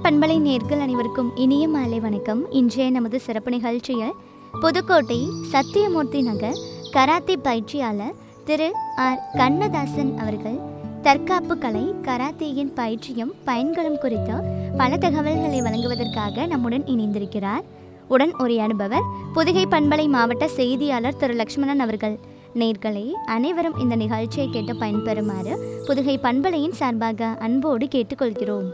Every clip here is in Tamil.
பண்பலை நேர்கள் அனைவருக்கும் இனிய மாலை வணக்கம் இன்றைய நமது சிறப்பு நிகழ்ச்சியில் புதுக்கோட்டை சத்தியமூர்த்தி நகர் கராத்தே பயிற்சியாளர் திரு ஆர் கண்ணதாசன் அவர்கள் தற்காப்பு கலை கராத்தேயின் பயிற்சியும் பயன்களும் குறித்த பல தகவல்களை வழங்குவதற்காக நம்முடன் இணைந்திருக்கிறார் உடன் உரையாடுபவர் புதுகை பண்பலை மாவட்ட செய்தியாளர் திரு லக்ஷ்மணன் அவர்கள் நேர்களே அனைவரும் இந்த நிகழ்ச்சியை கேட்டு பயன்பெறுமாறு புதுகை பண்பலையின் சார்பாக அன்போடு கேட்டுக்கொள்கிறோம்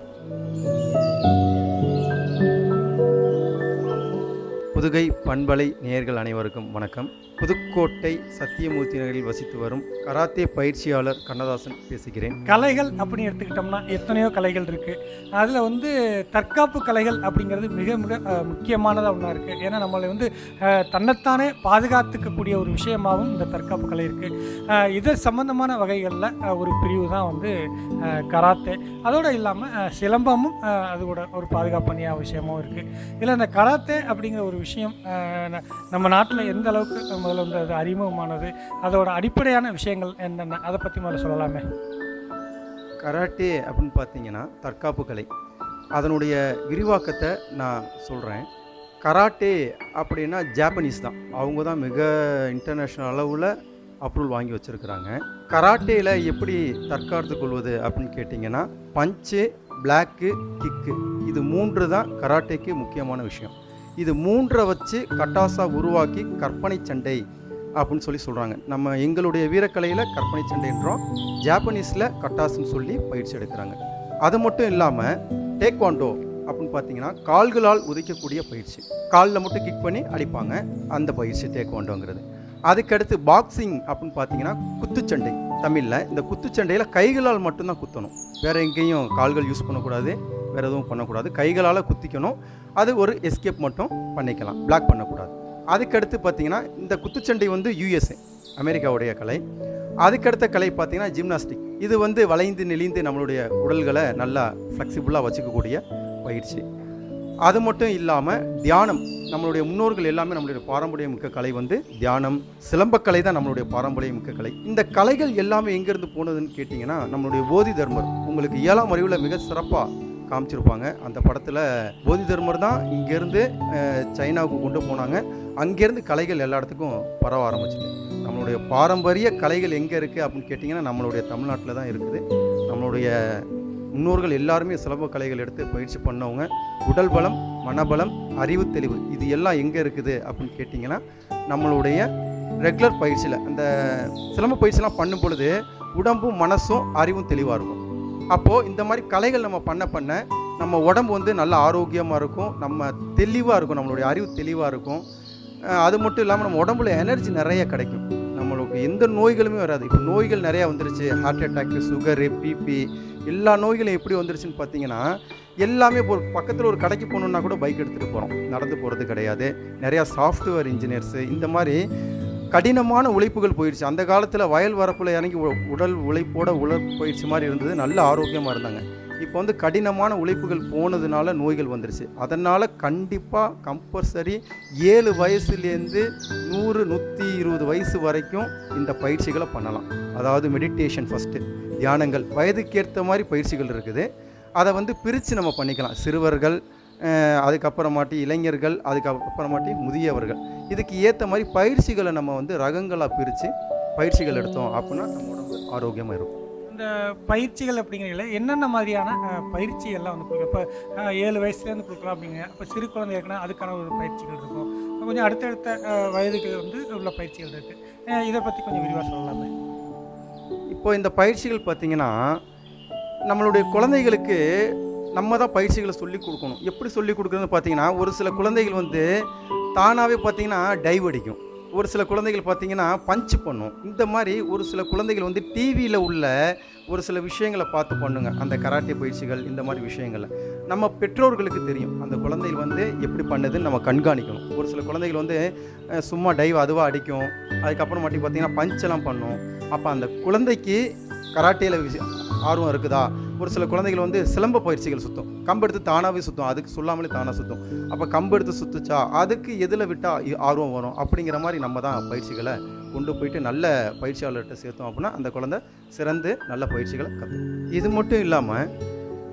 புதுகை பண்பலை நேயர்கள் அனைவருக்கும் வணக்கம் புதுக்கோட்டை சத்தியமூர்த்தி நகரில் வசித்து வரும் கராத்தே பயிற்சியாளர் கண்ணதாசன் பேசுகிறேன் கலைகள் அப்படின்னு எடுத்துக்கிட்டோம்னா எத்தனையோ கலைகள் இருக்குது அதில் வந்து தற்காப்பு கலைகள் அப்படிங்கிறது மிக மிக அஹ், முக்கியமானதாக ஒன்றா இருக்குது ஏன்னா நம்மளை வந்து அஹ், தன்னைத்தானே பாதுகாத்துக்கக்கூடிய ஒரு விஷயமாகவும் இந்த தற்காப்பு கலை இருக்குது இது சம்பந்தமான வகைகளில் ஒரு பிரிவு தான் வந்து அஹ், கராத்தே அதோடு இல்லாமல் சிலம்பமும் அஹ், அது கூட ஒரு பாதுகாப்பணியாக விஷயமும் இருக்குது இதில் இந்த கராத்தே அப்படிங்கிற ஒரு விஷயம் அஹ், ந- நம்ம நாட்டில் எந்த அளவுக்கு முதல்ல வந்து அது அறிமுகமானது அதோட அடிப்படையான விஷயங்கள் என்னென்ன அதை பற்றி முதல்ல சொல்லலாமே கராட்டே அப்படின்னு பார்த்தீங்கன்னா தற்காப்பு கலை அதனுடைய விரிவாக்கத்தை நான் சொல்கிறேன் கராட்டே அப்படின்னா ஜாப்பனீஸ் தான் அவங்க தான் மிக இன்டர்நேஷ்னல் அளவில் அப்ரூவல் வாங்கி வச்சுருக்கிறாங்க கராட்டேயில் எப்படி தற்காத்து கொள்வது அப்படின்னு கேட்டிங்கன்னா பஞ்சு பிளாக்கு கிக்கு இது மூன்று தான் கராட்டேக்கு முக்கியமான விஷயம் இது மூன்றை வச்சு கட்டாசா உருவாக்கி கற்பனை சண்டை அப்படின்னு சொல்லி சொல்கிறாங்க நம்ம எங்களுடைய வீரக்கலையில் கற்பனை சண்டைன்றோம் ஜாப்பனீஸில் கட்டாஸ்ன்னு சொல்லி பயிற்சி எடுக்கிறாங்க அது மட்டும் இல்லாமல் டேக்வாண்டோ அப்படின்னு பார்த்தீங்கன்னா கால்களால் உதைக்கக்கூடிய பயிற்சி காலில் மட்டும் கிக் பண்ணி அடிப்பாங்க அந்த பயிற்சி டேக்வாண்டோங்கிறது அதுக்கடுத்து பாக்ஸிங் அப்படின்னு பார்த்தீங்கன்னா குத்துச்சண்டை தமிழில் இந்த குத்துச்சண்டையில் கைகளால் மட்டும்தான் குத்தணும் வேறு எங்கேயும் கால்கள் யூஸ் பண்ணக்கூடாது வேறு எதுவும் பண்ணக்கூடாது கைகளால் குத்திக்கணும் அது ஒரு எஸ்கேப் மட்டும் பண்ணிக்கலாம் பிளாக் பண்ணக்கூடாது அதுக்கடுத்து பார்த்தீங்கன்னா இந்த குத்துச்சண்டை வந்து யூஎஸ்ஏ அமெரிக்காவுடைய கலை அதுக்கடுத்த கலை பார்த்தீங்கன்னா ஜிம்னாஸ்டிக் இது வந்து வளைந்து நெளிந்து நம்மளுடைய உடல்களை நல்லா ஃப்ளெக்சிபிளாக வச்சுக்கக்கூடிய பயிற்சி அது மட்டும் இல்லாமல் தியானம் நம்மளுடைய முன்னோர்கள் எல்லாமே நம்மளுடைய பாரம்பரிய மிக்க கலை வந்து தியானம் சிலம்பக்கலை தான் நம்மளுடைய பாரம்பரிய மிக்க கலை இந்த கலைகள் எல்லாமே எங்கேருந்து போனதுன்னு கேட்டிங்கன்னா நம்மளுடைய போதி தர்மர் உங்களுக்கு ஏழாம் அறிவில் மிக சிறப்பாக காமிச்சிருப்பாங்க அந்த படத்தில் போதி தர்மர் தான் இங்கேருந்து அஹ், சைனாவுக்கு கொண்டு போனாங்க அங்கேருந்து கலைகள் எல்லா இடத்துக்கும் பரவ ஆரம்பிச்சிது நம்மளுடைய பாரம்பரிய கலைகள் எங்கே இருக்குது அப்படின்னு கேட்டிங்கன்னா நம்மளுடைய தமிழ்நாட்டில் தான் இருக்குது நம்மளுடைய முன்னோர்கள் எல்லாருமே சிலம்ப கலைகள் எடுத்து பயிற்சி பண்ணவங்க உடல் பலம் மனபலம் அறிவு தெளிவு இது எல்லாம் எங்கே இருக்குது அப்படின்னு கேட்டிங்கன்னா நம்மளுடைய ரெகுலர் பயிற்சியில் அந்த சிலம்ப பயிற்சிலாம் பண்ணும் பொழுது உடம்பும் மனசும் அறிவும் தெளிவாக இருக்கும் அப்போது இந்த மாதிரி கலைகள் நம்ம பண்ண பண்ண நம்ம உடம்பு வந்து நல்ல ஆரோக்கியமாக இருக்கும் நம்ம தெளிவாக இருக்கும் நம்மளுடைய அறிவு தெளிவாக இருக்கும் அஹ் அது மட்டும் இல்லாமல் நம்ம உடம்புல எனர்ஜி நிறைய கிடைக்கும் நம்மளுக்கு எந்த நோய்களுமே வராது இப்போ நோய்கள் நிறையா வந்துருச்சு ஹார்ட் அட்டாக்கு சுகரு பிபி எல்லா நோய்களும் எப்படி வந்துருச்சுன்னு பார்த்தீங்கன்னா எல்லாமே இப்போ ஒரு பக்கத்தில் ஒரு கடைக்கு போகணுன்னா கூட பைக் எடுத்துகிட்டு போகிறோம் நடந்து போகிறது கிடையாது நிறையா சாஃப்ட்வேர் இன்ஜினியர்ஸு இந்த மாதிரி கடினமான உழைப்புகள் போயிடுச்சு அந்த காலத்தில் வயல் வரப்பில் இறங்கி உ- உடல் உழைப்போட உடற்பயிற்சி மாதிரி இருந்தது நல்ல ஆரோக்கியமாக இருந்தாங்க இப்போ வந்து கடினமான உழைப்புகள் போனதுனால நோய்கள் வந்துருச்சு அதனால் கண்டிப்பாக கம்பல்சரி ஏழு வயசுலேருந்து நூறு நூற்றி இருபது வயசு வரைக்கும் இந்த பயிற்சிகளை பண்ணலாம் அதாவது மெடிடேஷன் ஃபஸ்ட்டு தியானங்கள் வயதுக்கேற்ற மாதிரி பயிற்சிகள் இருக்குது அதை வந்து பிரித்து நம்ம பண்ணிக்கலாம் சிறுவர்கள் அஹ், அதுக்கப்புறமாட்டி இளைஞர்கள் அதுக்கப்புறமாட்டி முதியவர்கள் இதுக்கு ஏற்ற மாதிரி பயிற்சிகளை நம்ம வந்து ரகங்களாக பிரித்து பயிற்சிகள் எடுத்தோம் அப்படின்னா நம்ம உடம்பு ஆரோக்கியமாக இருக்கும் இந்த பயிற்சிகள் அப்படிங்கிறதுல என்னென்ன மாதிரியான அஹ், பயிற்சி எல்லாம் வந்து கொடுக்கும் இப்போ அஹ், ஏழு வயசுலேருந்து கொடுக்கலாம் அப்படிங்க இப்போ சிறு குழந்தைகளுக்குனா அதுக்கான ஒரு பயிற்சிகள் இருக்கும் இப்ப கொஞ்சம் அடுத்தடுத்த அஹ், வயதுக்கு வந்து உள்ள பயிற்சிகள் இருக்குது இதை பற்றி கொஞ்சம் விரிவாக சொல்லலாமே இப்போ இந்த பயிற்சிகள் பார்த்தீங்கன்னா நம்மளுடைய குழந்தைகளுக்கு நம்ம தான் பயிற்சிகளை சொல்லி கொடுக்கணும் எப்படி சொல்லி கொடுக்குறதுன்னு பார்த்தீங்கன்னா ஒரு சில குழந்தைகள் வந்து தானாகவே பார்த்தீங்கன்னா டைவ் அடிக்கும் ஒரு சில குழந்தைகள் பார்த்தீங்கன்னா பஞ்ச் பண்ணும் இந்த மாதிரி ஒரு சில குழந்தைகள் வந்து டிவியில் உள்ள ஒரு சில விஷயங்களை பார்த்து பண்ணுங்க அந்த கராட்டே பயிற்சிகள் இந்த மாதிரி விஷயங்களை நம்ம பெற்றோர்களுக்கு தெரியும் அந்த குழந்தைகள் வந்து எப்படி பண்ணுதுன்னு நம்ம கண்காணிக்கணும் ஒரு சில குழந்தைகள் வந்து அஹ், சும்மா டைவ் அதுவாக அடிக்கும் அதுக்கப்புறம் மட்டும் பார்த்தீங்கன்னா பஞ்செல்லாம் பண்ணும் அப்போ அந்த குழந்தைக்கு கராட்டேல விஷ- ஆர்வம் இருக்குதா ஒரு சில குழந்தைகள் வந்து சிலம்ப பயிற்சிகள் சுத்தும் கம்பெடுத்து தானாகவே சுத்தும் அதுக்கு சொல்லாமலே தானாக சுத்தும் அப்போ கம்பெடுத்து சுத்துச்சா அதுக்கு எதில் விட்டால் ஆர்வம் வரும் அப்படிங்கிற மாதிரி நம்ம தான் பயிற்சிகளை கொண்டு போயிட்டு நல்ல பயிற்சியாளர்கிட்ட சேர்த்தோம் அப்படின்னா அந்த குழந்தை சிறந்து நல்ல பயிற்சிகளை கற்றுக்கும் இது மட்டும் இல்லாமல்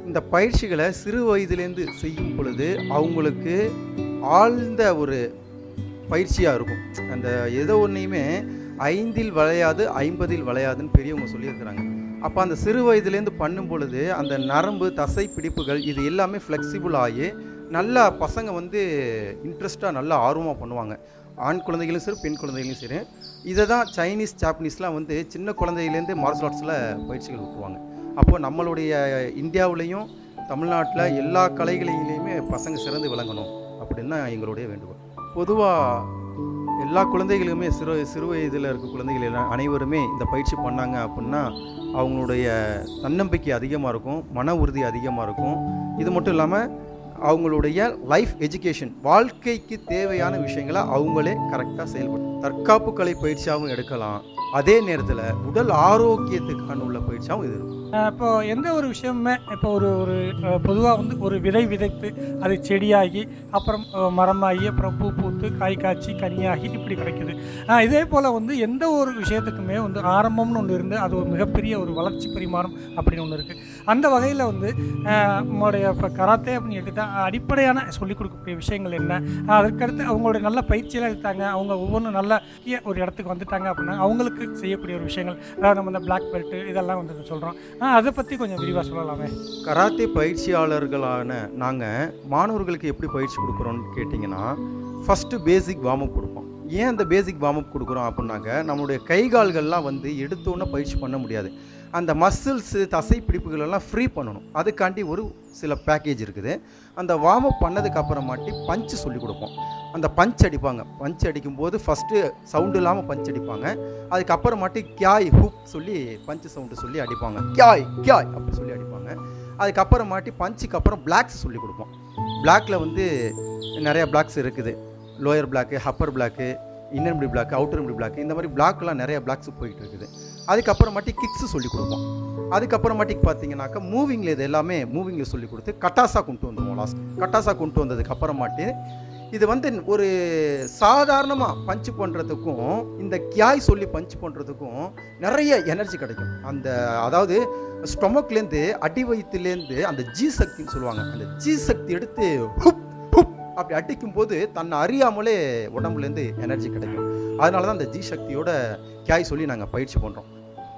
இந்த பயிற்சிகளை சிறு வயதிலேருந்து செய்யும் பொழுது அவங்களுக்கு ஆழ்ந்த ஒரு பயிற்சியாக இருக்கும் அந்த ஏதோ ஒன்றையுமே ஐந்தில் வளையாது ஐம்பதில் வளையாதுன்னு பெரியவங்க சொல்லியிருக்கிறாங்க அப்போ அந்த சிறு வயதுலேருந்து பண்ணும் பொழுது அந்த நரம்பு தசை பிடிப்புகள் இது எல்லாமே ஃப்ளெக்சிபிள் ஆகி நல்லா பசங்க வந்து இன்ட்ரெஸ்ட்டாக நல்லா ஆர்வமாக பண்ணுவாங்க ஆண் குழந்தைகளும் சரி பெண் குழந்தைகளும் சரி இதை தான் சைனீஸ் ஜாப்பனீஸ்லாம் வந்து சின்ன குழந்தையிலேருந்து மார்ஷல் ஆர்ட்ஸில் பயிற்சிகள் விட்டுருவாங்க அப்போ நம்மளுடைய இந்தியாவுலேயும் தமிழ்நாட்டில் எல்லா கலைகளிலையுமே பசங்க சிறந்து விளங்கணும் அப்படின்னு தான் எங்களுடைய வேண்டுகோள் பொதுவாக எல்லா குழந்தைகளுமே சிறு சிறு வயதில் இருக்க குழந்தைகள் எல்லாம் அனைவருமே இந்த பயிற்சி பண்ணாங்க அப்படின்னா அவங்களுடைய தன்னம்பிக்கை அதிகமாக இருக்கும் மன உறுதி அதிகமாக இருக்கும் இது மட்டும் இல்லாமல் அவங்களுடைய லைஃப் எஜுகேஷன் வாழ்க்கைக்கு தேவையான விஷயங்களை அவங்களே கரெக்டாக செயல்படும் தற்காப்பு கலை பயிற்சியாகவும் எடுக்கலாம் அதே நேரத்தில் உடல் ஆரோக்கியத்துக்கான உள்ள பயிற்சியாகவும் இது இருக்கும் அஹ் இப்போ எந்த ஒரு விஷயமுமே இப்போ ஒரு ஒரு பொதுவாக வந்து ஒரு விதை விதைத்து அது செடியாகி அப்புறம் அஹ், மரமாகி அப்புறம் பூ பூத்து காய் காய்ச்சி கனியாகி இப்படி கிடைக்குது அஹ், இதே போல் வந்து எந்த ஒரு விஷயத்துக்குமே வந்து ஆரம்பம்னு ஒன்று இருந்து அது ஒரு மிகப்பெரிய ஒரு வளர்ச்சி பரிமாறம் அப்படின்னு ஒன்று இருக்குது அந்த வகையில் வந்து அஹ், நம்மளுடைய இப்போ கராத்தே அப்படின்னு எடுத்தால் அடிப்படையான சொல்லிக் கொடுக்கக்கூடிய விஷயங்கள் என்ன அஹ், அதற்கடுத்து அவங்களுடைய நல்ல பயிற்சியெல்லாம் எடுத்தாங்க அவங்க ஒவ்வொன்றும் நல்ல முக்கிய ஒரு இடத்துக்கு வந்துட்டாங்க அப்படின்னா அவங்களுக்கு செய்யக்கூடிய ஒரு விஷயங்கள் அதாவது நம்ம இந்த பிளாக் பெல்ட் இதெல்லாம் வந்து சொல்கிறோம் அதை பற்றி கொஞ்சம் விரிவாக சொல்லலாமே கராத்தே பயிற்சியாளர்களான நாங்கள் மாணவர்களுக்கு எப்படி பயிற்சி கொடுக்குறோன்னு கேட்டிங்கன்னா ஃபஸ்ட்டு பேசிக் வார்ம் அப் கொடுப்போம் ஏன் அந்த பேசிக் வார்ம் அப் கொடுக்குறோம் அப்படின்னாக்க நம்மளுடைய கை கால்கள்லாம் வந்து எடுத்தோன்னே பயிற்சி பண்ண முடியாது அந்த மசில்ஸு தசை பிடிப்புகள் எல்லாம் ஃப்ரீ பண்ணணும் அதுக்காண்டி ஒரு சில பேக்கேஜ் இருக்குது அந்த வார்ம் அப் பண்ணதுக்கு அப்புறமாட்டி பஞ்சு சொல்லி கொடுப்போம் அந்த பஞ்ச் அடிப்பாங்க பஞ்ச் அடிக்கும்போது ஃபஸ்ட்டு சவுண்டு இல்லாமல் பஞ்ச் அடிப்பாங்க அதுக்கப்புறமாட்டி கியாய் ஹூப் சொல்லி பஞ்சு சவுண்டு சொல்லி அடிப்பாங்க கியாய் கியாய் அப்படி சொல்லி அடிப்பாங்க அதுக்கப்புறமாட்டி பஞ்சுக்கு அப்புறம் பிளாக்ஸ் சொல்லி கொடுப்போம் பிளாக்ல வந்து நிறைய பிளாக்ஸ் இருக்குது lower block upper block inner middle block outer middle block இந்த மாதிரி பிளாக்லாம் நிறைய பிளாக்ஸ் போயிட்டு இருக்குது அதுக்கப்புறமாட்டி கிக்ஸ் சொல்லி கொடுப்போம் அதுக்கப்புறமாட்டிக்கு பார்த்தீங்கன்னாக்கா மூவிங்கில் இது எல்லாமே மூவிங்கில் சொல்லி கொடுத்து கட்டாசா கொண்டு வந்துடுவோம் லாஸ்ட் கட்டாசா கொண்டு வந்ததுக்கு அப்புறமாட்டி இது வந்து ஒரு சாதாரணமாக பஞ்ச் பண்ணுறதுக்கும் இந்த கியாய் சொல்லி பஞ்ச் பண்ணுறதுக்கும் நிறைய எனர்ஜி கிடைக்கும் அந்த அதாவது ஸ்டொமக்லேருந்து அடி வயிற்றுலேருந்து அந்த ஜி சக்தின்னு சொல்லுவாங்க அந்த ஜி சக்தி எடுத்து ஹுப் ஹுப் அப்படி அடிக்கும் போது தன்னை அறியாமலே உடம்புலேருந்து எனர்ஜி கிடைக்கும் அதனால தான் அந்த ஜி சக்தியோட கியாய் சொல்லி நாங்கள் பயிற்சி பண்ணுறோம்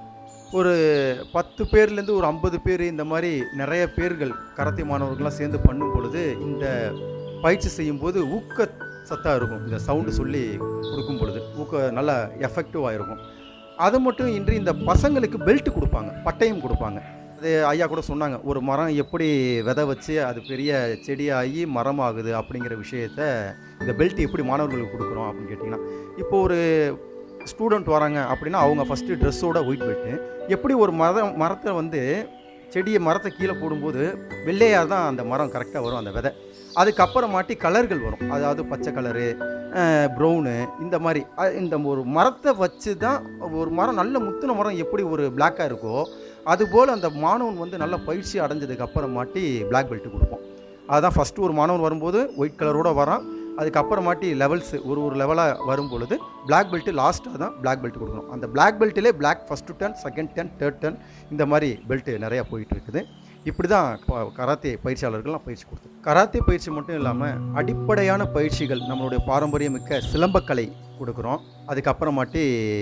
ஒரு பத்து பேர்லேருந்து ஒரு ஐம்பது பேர் இந்த மாதிரி நிறைய பேர்கள் கராத்தே மாணவர்கள்லாம் சேர்ந்து பண்ணும் பொழுது இந்த பயிற்சி செய்யும்போது ஊக்க சத்தாக இருக்கும் இந்த சவுண்டு சொல்லி கொடுக்கும் பொழுது ஊக்க நல்லா எஃபெக்டிவாக இருக்கும் அது மட்டும் இன்றி இந்த பசங்களுக்கு பெல்ட் கொடுப்பாங்க பட்டயம் கொடுப்பாங்க அது ஐயா கூட சொன்னாங்க ஒரு மரம் எப்படி விதை வச்சு அது பெரிய செடியாகி மரம் ஆகுது அப்படிங்கிற விஷயத்த இந்த பெல்ட் எப்படி மாணவர்களுக்கு கொடுக்குறோம் அப்படின்னு கேட்டிங்கன்னா இப்போ ஒரு ஸ்டூடெண்ட் வராங்க அப்படின்னா அவங்க ஃபஸ்ட்டு ட்ரெஸ்ஸோட ஒயிட் பெல்ட்டு எப்படி ஒரு மரம் மரத்தை வந்து செடியை மரத்தை கீழே போடும்போது வெள்ளையாக தான் அந்த மரம் கரெக்டாக வரும் அந்த விதை அதுக்கப்புறமாட்டி கலர்கள் வரும் அதாவது பச்சை கலரு ப்ரௌனு இந்த மாதிரி அ- இந்த ஒரு மரத்தை வச்சு தான் ஒரு மரம் நல்ல முத்துன மரம் எப்படி ஒரு பிளாக்காக இருக்கோ அதுபோல் அந்த மாணவன் வந்து நல்ல பயிற்சி அடைஞ்சதுக்கு அப்புறமாட்டி பிளாக் பெல்ட் கொடுப்போம் அதுதான் ஃபஸ்ட்டு ஒரு மாணவன் வரும்போது ஒயிட் கலரோட வரான் அதுக்கப்புறமாட்டி லெவல்ஸ் ஒரு ஒரு லெவலாக வரும் பொழுது பிளாக் பெல்ட் லாஸ்ட்டாக தான் பிளாக் பெல்ட் கொடுக்கணும் அந்த பிளாக் பெல்ட்டிலே black first turn second turn third turn இந்த மாதிரி பெல்ட் நிறையா போயிட்டு இருக்குது இப்படி தான் ப- கராத்தே பயிற்சியாளர்கள்லாம் பயிற்சி கொடுத்து கராத்தே பயிற்சி மட்டும் இல்லாமல் அடிப்படையான பயிற்சிகள் நம்மளுடைய பாரம்பரியமிக்க சிலம்பக்கலை கொடுக்குறோம் அதுக்கப்புறமாட்டி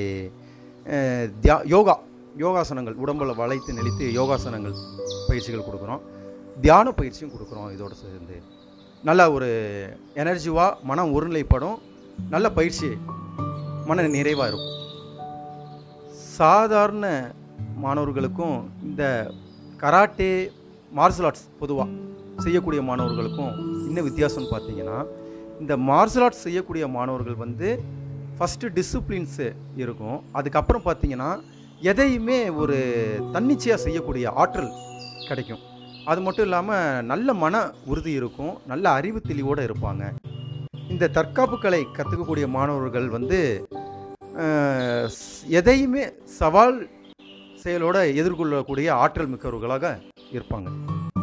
அஹ், தியா யோகா யோகாசனங்கள் உடம்பில் வளைத்து நெளித்து யோகாசனங்கள் பயிற்சிகள் கொடுக்குறோம் தியான பயிற்சியும் கொடுக்குறோம் இதோடு சேர்ந்து நல்ல ஒரு எனர்ஜிவாக மனம் ஒருநிலைப்படும் நல்ல பயிற்சி மன நிறைவாக இருக்கும் சாதாரண மாணவர்களுக்கும் இந்த கராட்டே மார்ஷல் ஆர்ட்ஸ் பொதுவாக செய்யக்கூடிய மாணவர்களுக்கும் என்ன வித்தியாசம்னு பார்த்தீங்கன்னா இந்த மார்ஷல் ஆர்ட்ஸ் செய்யக்கூடிய மாணவர்கள் வந்து ஃபஸ்ட்டு டிசிப்ளின்ஸு இருக்கும் அதுக்கப்புறம் பார்த்தீங்கன்னா எதையுமே ஒரு தன்னிச்சையாக செய்யக்கூடிய ஆற்றல் கிடைக்கும் அது மட்டும் இல்லாமல் நல்ல மன உறுதி இருக்கும் நல்ல அறிவு தெளிவோடு இருப்பாங்க இந்த தற்காப்பு கலை கற்றுக்கக்கூடிய மாணவர்கள் வந்து அஹ், ஸ்- எதையுமே சவால் செயலோட எதிர்கொள்ளக்கூடிய ஆற்றல் மிக்கவர்களாக இருப்பாங்க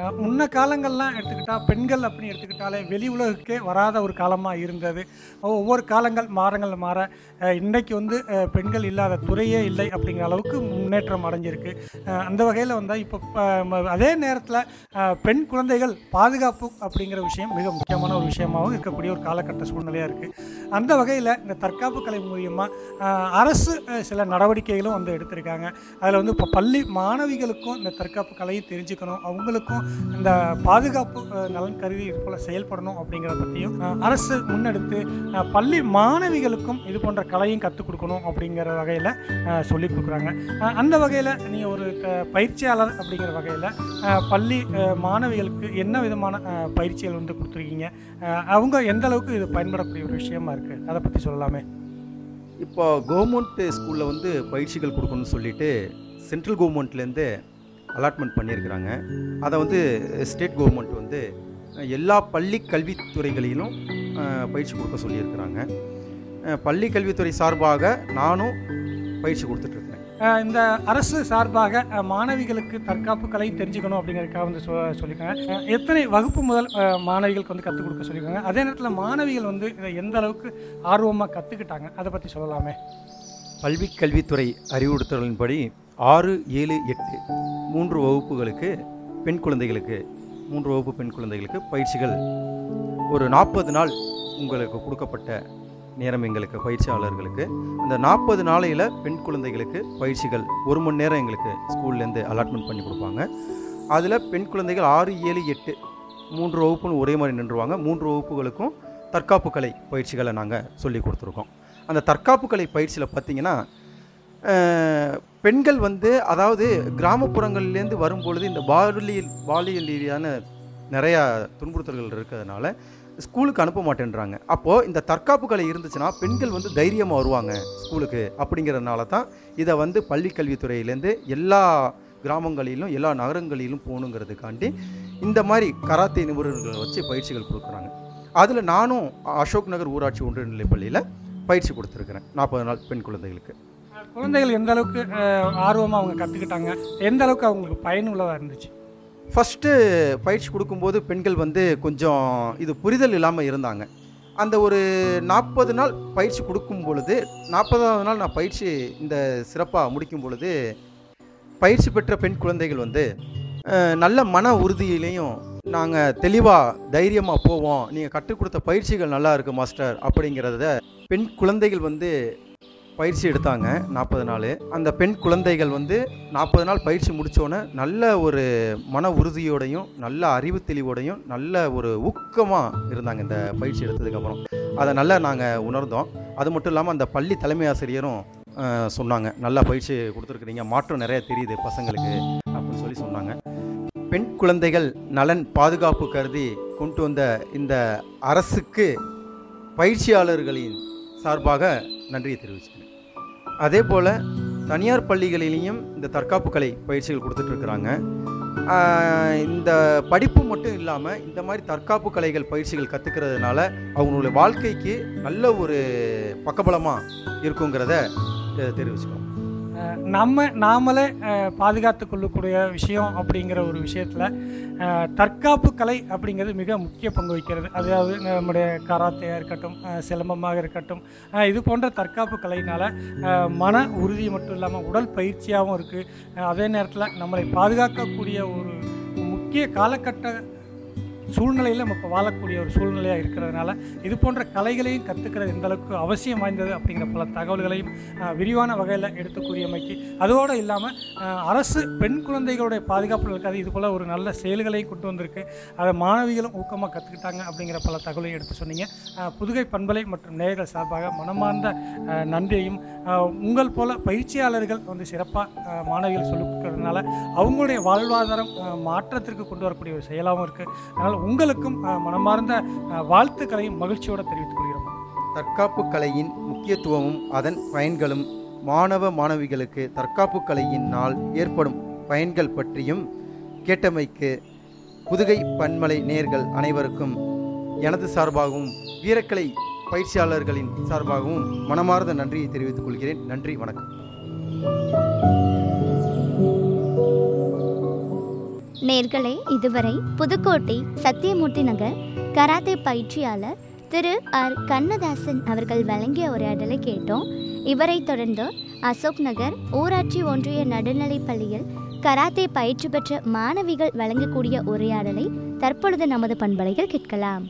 அஹ் முன்ன காலங்கள்லாம் எடுத்துக்கிட்டால் பெண்கள் அப்படின்னு எடுத்துக்கிட்டாலே வெளி உலகுக்கே வராத ஒரு காலமாக இருந்தது ஒவ்வொரு காலங்கள் மாறங்கள் மாற அஹ் இன்னைக்கு வந்து அஹ் பெண்கள் இல்லாத துறையே இல்லை அப்படிங்கிற அளவுக்கு முன்னேற்றம் அடைஞ்சிருக்கு அஹ் அந்த வகையில் வந்தால் இப்போ ப- ம- அதே நேரத்தில் பெண் குழந்தைகள் பாதுகாப்பு அப்படிங்கிற விஷயம் மிக முக்கியமான ஒரு விஷயமாகவும் இருக்கக்கூடிய ஒரு காலகட்ட சூழ்நிலையாக இருக்குது அந்த வகையில் இந்த தற்காப்பு கலை மூலியமாக அரசு அஹ் சில நடவடிக்கைகளும் வந்து எடுத்திருக்காங்க அதில் வந்து இப்போ பள்ளி மாணவிகளுக்கும் இந்த தற்காப்பு கலையை தெரிஞ்சுக்கணும் அவங்களுக்கும் இந்த பாதுகாப்பு அஹ், நலன் கருதி இது போல் செயல்படணும் அப்படிங்கிறத பற்றியும் அஹ், அரசு முன்னெடுத்து அஹ், பள்ளி மாணவிகளுக்கும் இது போன்ற கலையும் கற்றுக் கொடுக்கணும் அப்படிங்கிற வகையில் சொல்லி கொடுக்குறாங்க அஹ், அந்த வகையில் நீங்கள் ஒரு த- பயிற்சியாளர் அப்படிங்கிற வகையில் பள்ளி அஹ், மாணவிகளுக்கு என்ன விதமான அஹ், பயிற்சிகள் வந்து கொடுத்துருக்கீங்க அஹ், அவங்க எந்த அளவுக்கு இது பயன்படக்கூடிய ஒரு விஷயமா இருக்குது அதை பற்றி சொல்லலாமே இப்போ கவர்மெண்ட் ஸ்கூலில் வந்து பயிற்சிகள் கொடுக்கணும்னு சொல்லிட்டு சென்ட்ரல் கவர்மெண்ட்லேருந்து அலாட்மெண்ட் பண்ணியிருக்கிறாங்க அதை வந்து ஸ்டேட் கவர்மெண்ட் வந்து எல்லா பள்ளி கல்வித்துறைகளிலும் அஹ், பயிற்சி கொடுக்க சொல்லியிருக்கிறாங்க அஹ், பள்ளி கல்வித்துறை சார்பாக நானும் பயிற்சி கொடுத்துட்ருக்கேன் அஹ் இந்த அரசு சார்பாக அஹ், மாணவிகளுக்கு தற்காப்பு கலை தெரிஞ்சுக்கணும் அப்படிங்கிறதுக்காக வந்து சொ சொல்லியிருக்காங்க அஹ், எத்தனை வகுப்பு முதல் அஹ், மாணவிகளுக்கு வந்து கற்றுக் கொடுக்க சொல்லியிருக்காங்க அதே நேரத்தில் மாணவிகள் வந்து இதை எந்த அளவுக்கு ஆர்வமாக கற்றுக்கிட்டாங்க அதை பற்றி சொல்லலாமே பல்வி கல்வித்துறை அறிவுறுத்தலின்படி ஆறு ஏழு எட்டு மூன்று வகுப்புகளுக்கு பெண் குழந்தைகளுக்கு மூன்று வகுப்பு பெண் குழந்தைகளுக்கு பயிற்சிகள் ஒரு நாற்பது நாள் உங்களுக்கு கொடுக்கப்பட்ட நேரம் எங்களுக்கு பயிற்சியாளர்களுக்கு அந்த நாற்பது நாளையில் பெண் குழந்தைகளுக்கு பயிற்சிகள் ஒரு மணி நேரம் எங்களுக்கு ஸ்கூல்லேருந்து அலாட்மெண்ட் பண்ணி கொடுப்பாங்க அதில் பெண் குழந்தைகள் ஆறு ஏழு எட்டு மூன்று வகுப்புன்னு ஒரே மாதிரி நின்றுவாங்க மூன்று வகுப்புகளுக்கும் தற்காப்பு கலை பயிற்சிகளை நாங்கள் சொல்லி கொடுத்துருக்கோம் அந்த தற்காப்பு கலை பயிற்சியில் பார்த்தீங்கன்னா அஹ், பெண்கள் வந்து அதாவது கிராமப்புறங்கள்லேருந்து வரும்பொழுது இந்த பாலியல் பாலியல் ரீதியான நிறையா துன்புறுத்தல்கள் இருக்கிறதுனால ஸ்கூலுக்கு அனுப்ப மாட்டேன்றாங்க அப்போது இந்த தற்காப்பு கலை இருந்துச்சுன்னா பெண்கள் வந்து தைரியமாக வருவாங்க ஸ்கூலுக்கு அப்படிங்கிறதுனால தான் இதை வந்து பள்ளி கல்வித்துறையிலேருந்து எல்லா கிராமங்களிலும் எல்லா நகரங்களிலும் போகணுங்கிறதுக்காண்டி இந்த மாதிரி கராத்தே நிபுணர்களை வச்சு பயிற்சிகள் கொடுக்குறாங்க அதில் நானும் அசோக் நகர் ஊராட்சி ஒன்றியநிலைப் பள்ளியில் பயிற்சி கொடுத்துருக்குறேன் நாற்பது நாள் பெண் குழந்தைகளுக்கு அஹ் குழந்தைகள் எந்த அளவுக்கு ஆர்வமாக அவங்க கற்றுக்கிட்டாங்க எந்த அளவுக்கு அவங்களுக்கு பயனுள்ளதாக இருந்துச்சு ஃபஸ்ட்டு பயிற்சி கொடுக்கும்போது பெண்கள் வந்து கொஞ்சம் இது புரிதல் இல்லாமல் இருந்தாங்க அந்த ஒரு நாற்பது நாள் பயிற்சி கொடுக்கும் பொழுது நாற்பதாவது நாள் நான் பயிற்சி இந்த சிறப்பாக முடிக்கும் பொழுது பயிற்சி பெற்ற பெண் குழந்தைகள் வந்து அஹ், நல்ல மன உறுதியிலையும் நாங்கள் தெளிவாக தைரியமாக போவோம் நீங்கள் கற்றுக் கொடுத்த பயிற்சிகள் நல்லா இருக்கு மாஸ்டர் அப்படிங்கிறத பெண் குழந்தைகள் வந்து பயிற்சி எடுத்தாங்க நாற்பது நாள் அந்த பெண் குழந்தைகள் வந்து நாற்பது நாள் பயிற்சி முடித்தோன்னே நல்ல ஒரு மன உறுதியோடையும் நல்ல அறிவு தெளிவோடையும் நல்ல ஒரு ஊக்கமாக இருந்தாங்க இந்த பயிற்சி எடுத்ததுக்கப்புறம் அதை நல்லா நாங்கள் உணர்ந்தோம் அது மட்டும் இல்லாமல் அந்த பள்ளி தலைமை ஆசிரியரும் அஹ், சொன்னாங்க நல்லா பயிற்சி கொடுத்துருக்குறீங்க மாற்றம் நிறைய தெரியுது பசங்களுக்கு அப்படின்னு சொல்லி சொன்னாங்க பெண் குழந்தைகள் நலன் பாதுகாப்பு கருதி கொண்டு வந்த இந்த அரசுக்கு பயிற்சியாளர்களின் சார்பாக நன்றியை தெரிவிச்சுக்கிறேன் அதே போல் தனியார் பள்ளிகளிலையும் இந்த தற்காப்பு கலை பயிற்சிகள் கொடுத்துட்ருக்குறாங்க இந்த படிப்பு மட்டும் இல்லாமல் இந்த மாதிரி தற்காப்பு கலைகள் பயிற்சிகள் கற்றுக்கிறதுனால அவங்களுடைய வாழ்க்கைக்கு நல்ல ஒரு பக்கபலமாக இருக்குங்கிறத அஹ், தெரிவிச்சுக்கிறோம் அஹ் நம்ம நாமளே அஹ், பாதுகாத்து கொள்ளக்கூடிய விஷயம் அப்படிங்கிற ஒரு விஷயத்தில் தற்காப்பு கலை அப்படிங்கிறது மிக முக்கிய பங்கு வகிக்கிறது அதாவது நம்முடைய கராத்தையாக இருக்கட்டும் அஹ், சிலம்பமாக இருக்கட்டும் அஹ், இது போன்ற தற்காப்பு கலையினால் மன உறுதி மட்டும் இல்லாமல் உடல் பயிற்சியாகவும் இருக்குது அதே நேரத்தில் நம்மளை பாதுகாக்கக்கூடிய ஒரு முக்கிய காலகட்ட சூழ்நிலையில் நம்ம இப்போ வாழக்கூடிய ஒரு சூழ்நிலையாக இருக்கிறதுனால இது போன்ற கலைகளையும் கற்றுக்கிறது எந்த அளவுக்கு அவசியம் வாய்ந்தது அப்படிங்கிற பல தகவல்களையும் அஹ், விரிவான வகையில் எடுத்து கூறியமைக்கு அதோடு இல்லாமல் அரசு பெண் குழந்தைகளுடைய பாதுகாப்புகளுக்காக இது போல் ஒரு நல்ல செயல்களையும் கொண்டு வந்திருக்கு அதை மாணவிகளும் ஊக்கமாக கற்றுக்கிட்டாங்க அப்படிங்கிற பல தகவலையும் எடுத்து சொன்னீங்க அஹ், புதுகை பண்பலை மற்றும் நேயர்கள் சார்பாக மனமார்ந்த அஹ், நன்றியையும் அஹ், உங்கள் போல பயிற்சியாளர்கள் வந்து சிறப்பாக மாணவிகள் சொல்லிக் கொடுக்கறதுனால அவங்களுடைய வாழ்வாதாரம் அஹ், மாற்றத்திற்கு கொண்டு வரக்கூடிய ஒரு செயலாகவும் இருக்குது அதனால் உங்களுக்கும் அஹ், மனமார்ந்த அஹ், வாழ்த்துக்களையும் மகிழ்ச்சியோடு தெரிவித்துக் கொள்கிறோம் தற்காப்பு கலையின் முக்கியத்துவமும் அதன் பயன்களும் மாணவ மாணவிகளுக்கு தற்காப்பு கலையினால் ஏற்படும் பயன்கள் பற்றியும் கேட்டமைக்கு புதுகை பன்மலை நேர்கள் அனைவருக்கும் எனது சார்பாகவும் வீரக்கலை பயிற்சியாளர்களின் சார்பாகவும் மனமார்ந்த நன்றியை தெரிவித்துக் கொள்கிறேன் நன்றி வணக்கம் நேர்களே இதுவரை புதுக்கோட்டை சத்தியமூர்த்தி நகர் கராத்தே பயிற்சியாளர் திரு ஆர் கண்ணதாசன் அவர்கள் வழங்கிய உரையாடலை கேட்டோம் இவரை தொடர்ந்து அசோக் நகர் ஊராட்சி ஒன்றிய நடுநிலைப் பள்ளியில் கராத்தே பயிற்சி பெற்ற மாணவிகள் வழங்கக்கூடிய உரையாடலை தற்பொழுது நமது பண்பலையில் கேட்கலாம்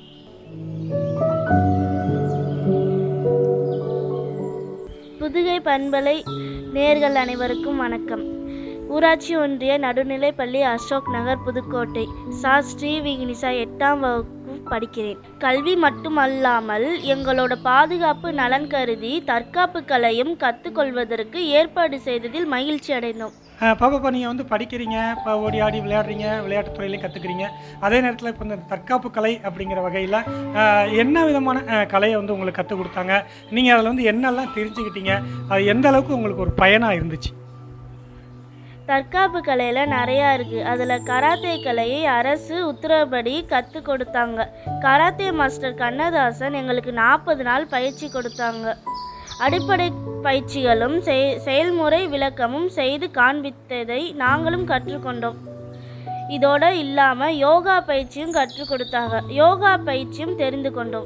புதுகை பண்பலை நேர்கள் அனைவருக்கும் வணக்கம் ஊராட்சி ஒன்றிய நடுநிலைப் பள்ளி அசோக் நகர் புதுக்கோட்டை சா ஸ்ரீ விக்னிசா எட்டாம் வகுப்பு படிக்கிறேன் கல்வி மட்டுமல்லாமல் எங்களோட பாதுகாப்பு நலன் கருதி தற்காப்பு கலையும் கற்றுக்கொள்வதற்கு ஏற்பாடு செய்ததில் மகிழ்ச்சி அடைந்தோம் அஹ் பாப்பாப்பா நீங்கள் வந்து படிக்கிறீங்க இப்போ ஓடி ஆடி விளையாடுறீங்க விளையாட்டுத் துறையிலையும் கற்றுக்குறீங்க அதே நேரத்தில் இப்போ இந்த தற்காப்பு கலை அப்படிங்கிற வகையில் என்ன விதமான அஹ், கலையை வந்து உங்களுக்கு கற்றுக் கொடுத்தாங்க நீங்கள் அதில் வந்து என்னெல்லாம் தெரிஞ்சுக்கிட்டீங்க அது எந்த அளவுக்கு உங்களுக்கு ஒரு பயனாக இருந்துச்சு தற்காப்பு கலையில் நிறையா இருக்குது அதில் கராத்தே கலையை அரசு உத்தரவுப்படி கற்றுக் கொடுத்தாங்க கராத்தே மாஸ்டர் கண்ணதாசன் எங்களுக்கு நாற்பது நாள் பயிற்சி கொடுத்தாங்க அடிப்படை பயிற்சிகளும் செய்- செயல்முறை விளக்கமும் செய்து காண்பித்ததை நாங்களும் கற்றுக்கொண்டோம் இதோட இல்லாமல் யோகா பயிற்சியும் கற்றுக் கொடுத்தாங்க யோகா பயிற்சியும் தெரிந்து கொண்டோம்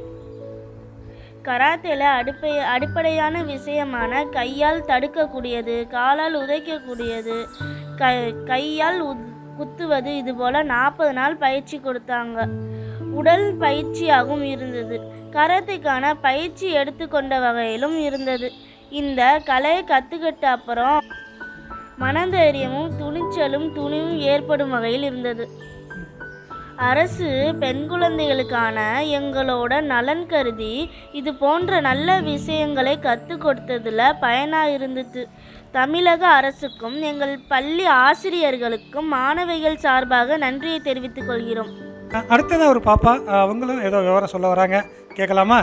கராத்தேல அடிப்படை அடிப்படையான விஷயமான கையால் தடுக்கக்கூடியது காலால் உதைக்கக்கூடியது க கையால் உத்- குத்துவது இது போல நாற்பது நாள் பயிற்சி கொடுத்தாங்க உடல் பயிற்சியாகவும் இருந்தது கராத்தேக்கான பயிற்சி எடுத்துக்கொண்ட வகையிலும் இருந்தது இந்த கலையை கற்றுக்கிட்ட அப்புறம் மனதைரியமும் துணிச்சலும் துணிவும் ஏற்படும் வகையில் இருந்தது அரசு பெண் குழந்தைகளுக்கான எங்களோட நலன் கருதி இது போன்ற நல்ல விஷயங்களை கற்றுக் கொடுத்ததில் பயனாக இருந்தது தமிழக அரசுக்கும் எங்கள் பள்ளி ஆசிரியர்களுக்கும் மாணவிகள் சார்பாக நன்றியை தெரிவித்துக் கொள்கிறோம் அஹ் அடுத்ததா ஒரு பாப்பா அஹ் அவங்களும் ஏதோ விவரம் சொல்ல வராங்க கேட்கலாமா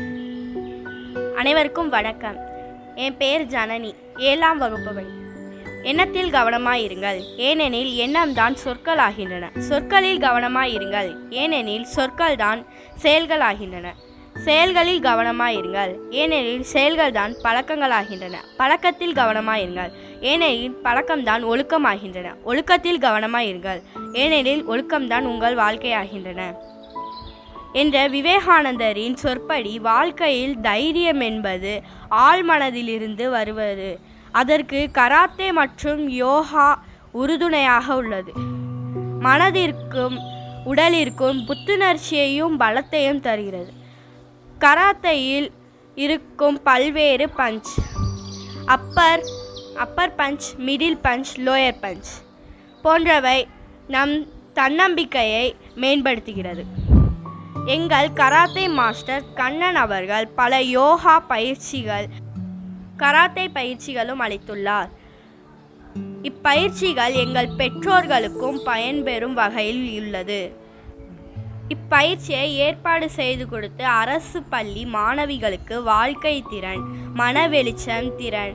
அனைவருக்கும் வணக்கம் என் பேர் ஜனனி ஏழாம் வகுப்பவள் எண்ணத்தில் கவனமாயிருங்கள் ஏனெனில் எண்ணம்தான் சொற்களாகின்றன சொற்களில் கவனமாயிருங்கள் ஏனெனில் சொற்கள்தான் செயல்களாகின்றன செயல்களில் கவனமாயிருங்கள் ஏனெனில் செயல்கள்தான் பழக்கங்களாகின்றன பழக்கத்தில் கவனமாயிருங்கள் ஏனெனில் பழக்கம்தான் ஒழுக்கமாகின்றன ஒழுக்கத்தில் கவனமாயிருங்கள் ஏனெனில் ஒழுக்கம்தான் உங்கள் வாழ்க்கையாகின்றன என்ற விவேகானந்தரின் சொற்படி வாழ்க்கையில் தைரியம் என்பது ஆழ்மனதிலிருந்து வருவது அதற்கு கராத்தே மற்றும் யோகா உறுதுணையாக உள்ளது மனதிற்கும் உடலிற்கும் புத்துணர்ச்சியையும் பலத்தையும் தருகிறது கராத்தையில் இருக்கும் பல்வேறு punch upper upper punch middle punch lower punch போன்றவை நம் தன்னம்பிக்கையை மேம்படுத்துகிறது எங்கள் கராத்தே மாஸ்டர் கண்ணன் அவர்கள் பல யோகா பயிற்சிகள் கராத்தே பயிற்சிகளும் அளித்துள்ளார் இப்பயிற்சிகள் எங்கள் பெற்றோர்களுக்கும் பயன்பெறும் வகையில் உள்ளது இப்பயிற்சியை ஏற்பாடு செய்து கொடுத்து அரசு பள்ளி மாணவிகளுக்கு வாழ்க்கை திறன் மனவெளிச்சம் திறன்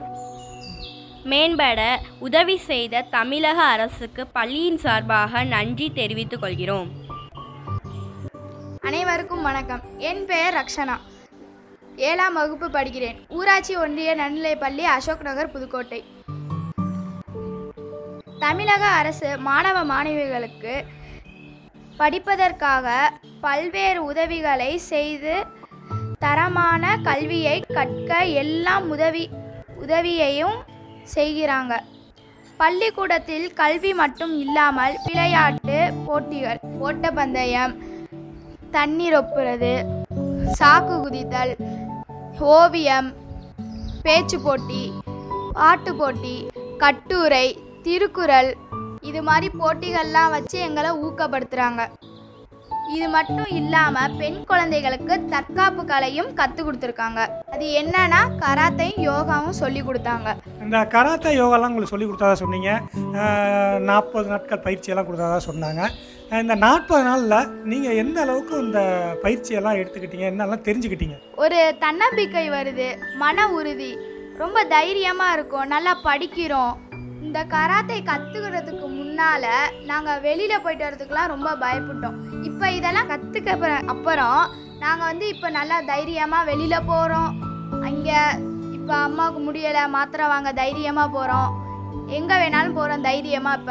மேம்பட உதவி செய்த தமிழக அரசுக்கு பள்ளியின் சார்பாக நன்றி தெரிவித்துக் கொள்கிறோம் அனைவருக்கும் வணக்கம் என் பெயர் ரக்ஷனா ஏழாம் வகுப்பு படிக்கிறேன் ஊராட்சி ஒன்றிய நடுநிலைப்பள்ளி அசோக் நகர் புதுக்கோட்டை தமிழக அரசு மாணவ மாணவிகளுக்கு படிப்பதற்காக பல்வேறு உதவிகளை செய்து தரமான கல்வியை கற்க எல்லாம் உதவி உதவியையும் செய்கிறாங்க பள்ளிக்கூடத்தில் கல்வி மட்டும் இல்லாமல் விளையாட்டு போட்டிகள் ஓட்டப்பந்தயம் தண்ணீர் ஒப்புறது சாக்கு குதித்தல் ஓவியம் பேச்சு போட்டி பாட்டு போட்டி கட்டுரை திருக்குறள் இது மாதிரி போட்டிகள்லாம் வச்சு எங்களை ஊக்கப்படுத்துகிறாங்க இது மட்டும் இல்லாமல் பெண் குழந்தைகளுக்கு தற்காப்பு கலையும் கற்றுக் கொடுத்துருக்காங்க அது என்னன்னா கராத்தையும் யோகாவும் சொல்லி கொடுத்தாங்க இந்த கராத்தே யோகாலாம் உங்களுக்கு சொல்லி கொடுத்ததா சொன்னீங்க நாற்பது நாட்கள் பயிற்சியெல்லாம் கொடுத்ததா சொன்னாங்க அஹ் இந்த நாற்பது நாளில் நீங்கள் எந்த அளவுக்கு இந்த பயிற்சியெல்லாம் எடுத்துக்கிட்டீங்க என்னெல்லாம் தெரிஞ்சுக்கிட்டீங்க ஒரு தன்னம்பிக்கை வருது மன உறுதி ரொம்ப தைரியமாக இருக்கும் நல்லா படிக்கிறோம் இந்த கராத்தை கற்றுக்கிறதுக்கு முன்னால் நாங்கள் வெளியில் போயிட்டு வரதுக்குலாம் ரொம்ப பயப்பட்டோம் இப்போ இதெல்லாம் கற்றுக்க அப்புறம் நாங்கள் வந்து இப்போ நல்லா தைரியமாக வெளியில் போகிறோம் அங்கே இப்போ அம்மாவுக்கு முடியலை மாத்திரை வாங்க தைரியமாக போகிறோம் எங்கே வேணாலும் போகிறோம் தைரியமாக இப்போ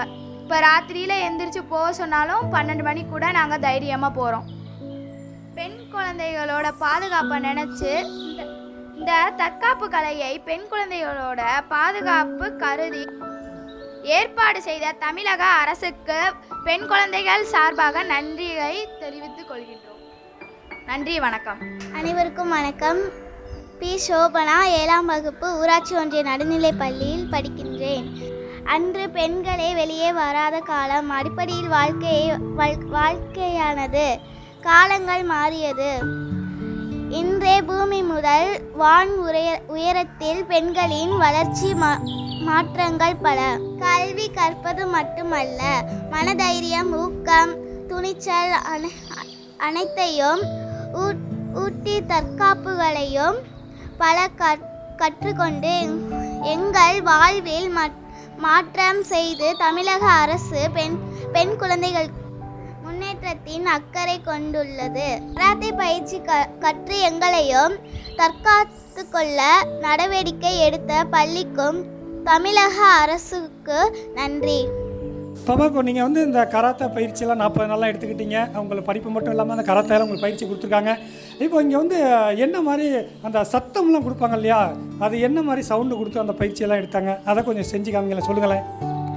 இப்போ ராத்திரியில் எந்திரிச்சு போக சொன்னாலும் பன்னெண்டு மணிக்கு கூட நாங்கள் தைரியமாக போகிறோம் பெண் குழந்தைகளோட பாதுகாப்பை நினச்சி இந்த இந்த தற்காப்பு கலையை பெண் குழந்தைகளோட பாதுகாப்பு கருதி ஏற்பாடு செய்த தமிழக அரசுக்கு பெண் குழந்தைகள் சார்பாக நன்றியை தெரிவித்துக் கொள்கின்றோம் நன்றி வணக்கம் அனைவருக்கும் வணக்கம் பி சோபனா ஏழாம் வகுப்பு ஊராட்சி ஒன்றிய நடுநிலைப் பள்ளியில் படிக்கின்றேன் அன்று பெண்களே வெளியே வராத காலம் அடிப்படையில் வாழ்க்கையை வாழ்- வாழ்க்கையானது காலங்கள் மாறியது இன்றே பூமி முதல் வான் உயர உயரத்தில் பெண்களின் வளர்ச்சி மா- மாற்றங்கள் பல கல்வி கற்பது மட்டுமல்ல மனதைரியம் ஊக்கம் துணிச்சல் அனை- அனைத்தையும் ஊ- ஊட்டி தற்காப்புகளையும் பல கற்- கற்றுக்கொண்டு எங்- எங்கள் வாழ்வில் மட்- மாற்றம் செய்து தமிழக அரசு பெண் பெண் குழந்தைகள் முன்னேற்றத்தின் அக்கறை கொண்டுள்ளது கராத்தே பயிற்சி க கற்று எங்களையும் தற்காத்து கொள்ள நடவடிக்கை எடுத்த பள்ளிக்கும் தமிழக அரசுக்கு நன்றி பாப்பா இப்போ நீங்கள் வந்து இந்த கராத்தே பயிற்சியெல்லாம் நாற்பது நாளாக எடுத்துக்கிட்டீங்க உங்களுக்கு படிப்பு மட்டும் இல்லாமல் அந்த கராத்தேல உங்களுக்கு பயிற்சி கொடுத்துருக்காங்க இப்போ இங்கே வந்து என்ன மாதிரி அந்த சத்தம்லாம் கொடுப்பாங்க இல்லையா அது என்ன மாதிரி சவுண்டு கொடுத்து அந்த பயிற்சியெல்லாம் எடுத்தாங்க அதை கொஞ்சம் செஞ்சு காமிங்களேன் சொல்லுங்களேன்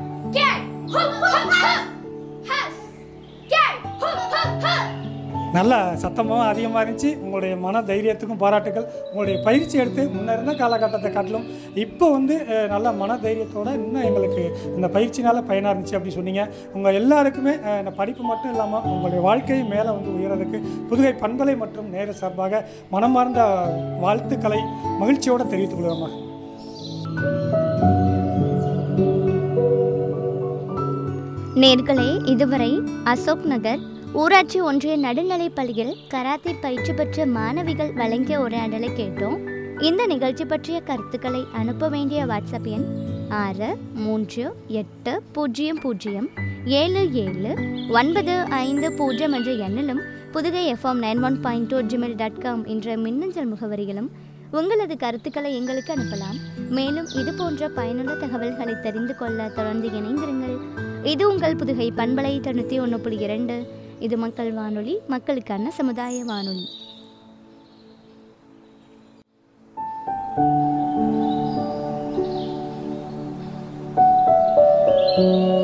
நல்ல சத்தமும் அதிகமாக இருந்துச்சு உங்களுடைய மன தைரியத்துக்கும் பாராட்டுகள் உங்களுடைய பயிற்சி எடுத்து முன்ன இருந்த காலகட்டத்தை காட்டிலும் இப்போ வந்து அஹ், நல்ல மன தைரியத்தோட இன்னும் எங்களுக்கு இந்த பயிற்சினால பயனாக இருந்துச்சு அப்படின்னு சொன்னீங்க உங்கள் எல்லாருக்குமே அஹ், இந்த படிப்பு மட்டும் இல்லாமல் உங்களுடைய வாழ்க்கை மேலே வந்து உயர்றதுக்கு புதுகை பண்பலை மற்றும் நேர சார்பாக மனமார்ந்த வாழ்த்துக்களை மகிழ்ச்சியோடு தெரிவித்துக் கொள்கிறோம்மா நேர்களே இதுவரை அசோக் நகர் ஊராட்சி ஒன்றிய நடுநிலைப் பள்ளியில் கராத்தே பயிற்சி பெற்ற மாணவிகள் வழங்கிய உரையாடலை கேட்டோம் இந்த நிகழ்ச்சி பற்றிய கருத்துக்களை அனுப்ப வேண்டிய வாட்ஸ்அப் எண் ஆறு மூன்று எட்டு பூஜ்ஜியம் பூஜ்ஜியம் ஏழு ஏழு ஒன்பது ஐந்து பூஜ்ஜியம் என்ற எண்ணிலும் Pudugai FM nine one point two Gmail dot com என்ற மின்னஞ்சல் முகவரியிலும் உங்களது கருத்துக்களை எங்களுக்கு அனுப்பலாம் மேலும் இது போன்ற பயனுள்ள தகவல்களை தெரிந்து கொள்ள தொடர்ந்து இணைந்திருங்கள் இது உங்கள் புதுகை பண்பலை தொண்ணூற்றி ஒன்று புள்ளி இரண்டு இது மக்கள் வானொலி மக்களுக்கான சமுதாய வானொலி thank you